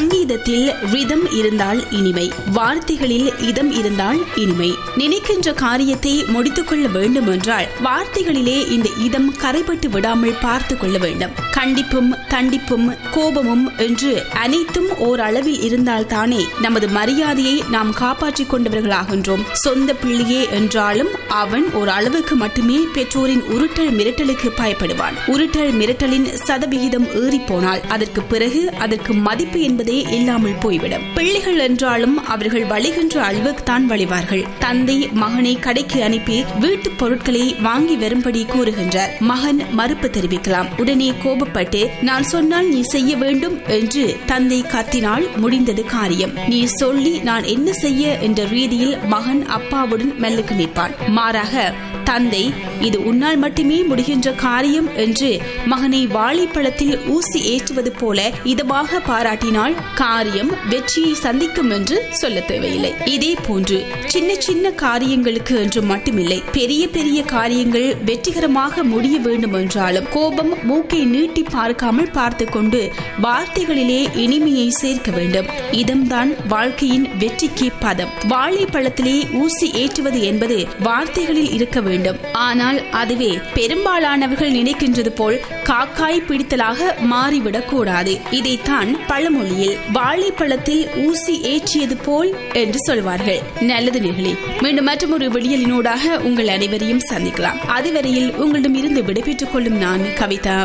சங்கீதத்தில் ரிதம் இருந்தால் இனிமை வார்த்தைகளில் இதம் இருந்தால் இனிமை நினைக்கின்ற காரியத்தை முடித்துக் கொள்ள வேண்டும் என்றால் வார்த்தைகளிலே இந்த இதம் கரைபட்டு விடாமல் பார்த்து கொள்ள வேண்டும் கண்டிப்பும் தண்டிப்பும் கோபமும் என்று அனைத்தும் ஓர் அளவில் இருந்தால் தானே நமது மரியாதையை நாம் காப்பாற்றிக் கொண்டவர்களாகின்றோம் சொந்த பிள்ளையே என்றாலும் அவன் ஒரு அளவுக்கு மட்டுமே பெற்றோரின் உருட்டல் மிரட்டலுக்கு பயப்படுவான் உருட்டல் மிரட்டலின் சதவிகிதம் ஏறி போனால் அதற்கு பிறகு அதற்கு மதிப்பு என்பதே இல்லாமல் போய்விடும் பிள்ளைகள் என்றாலும் அவர்கள் வழிகின்ற அளவுக்கு தான் வழிவார்கள் தந்தை மகனை கடைக்கு அனுப்பி வீட்டுப் பொருட்களை வாங்கி வரும்படி கூறுகின்றார் மகன் மறுப்பு தெரிவிக்கலாம் உடனே கோபப்பட்டு நான் சொன்னால் நீ செய்ய வேண்டும் என்று தந்தை கத்தினால் முடிந்தது காரியம் நீ சொல்லி நான் என்ன செய்ய என்ற ரீதியில் மகன் அப்பாவுடன் மெல்லுக்கு நிற்பான் மாறாக தந்தை இது உன்னால் மட்டுமே முடிகின்ற காரியம் என்று மகனை வாழைப்பழத்தில் ஊசி ஏற்றுவது போல இதமாக பாராட்டினால் காரியம் வெற்றியை சந்திக்கும் என்று சொல்ல தேவையில்லை இதே போன்று சின்ன சின்ன காரியங்களுக்கு என்று மட்டுமில்லை பெரிய பெரிய காரியங்கள் வெற்றிகரமாக முடிய வேண்டும் என்றாலும் கோபம் மூக்கை நீட்டி பார்க்காமல் பார்த்து கொண்டு வார்த்தைகளிலே இனிமையை சேர்க்க வேண்டும் இதம்தான் வாழ்க்கையின் வெற்றிக்கு பதம் வாழைப்பழத்திலே ஊசி ஏற்றுவது என்பது வார்த்தைகளில் இருக்க வேண்டும் ஆனால் அதுவே பெரும்பாலானவர்கள் நினைக்கின்றது போல் காக்காய் பிடித்தலாக மாறிவிடக் கூடாது இதைத்தான் பழமொழியில் வாழைப்பழத்தில் ஊசி ஏற்றியது போல் என்று சொல்வார்கள் நல்லது நிகழே மீண்டும் மற்றும் ஒரு விடியலினூடாக உங்கள் அனைவரையும் சந்திக்கலாம் அதுவரையில் உங்களிடம் இருந்து விடைபெற்றுக் கொள்ளும் நான் கவிதா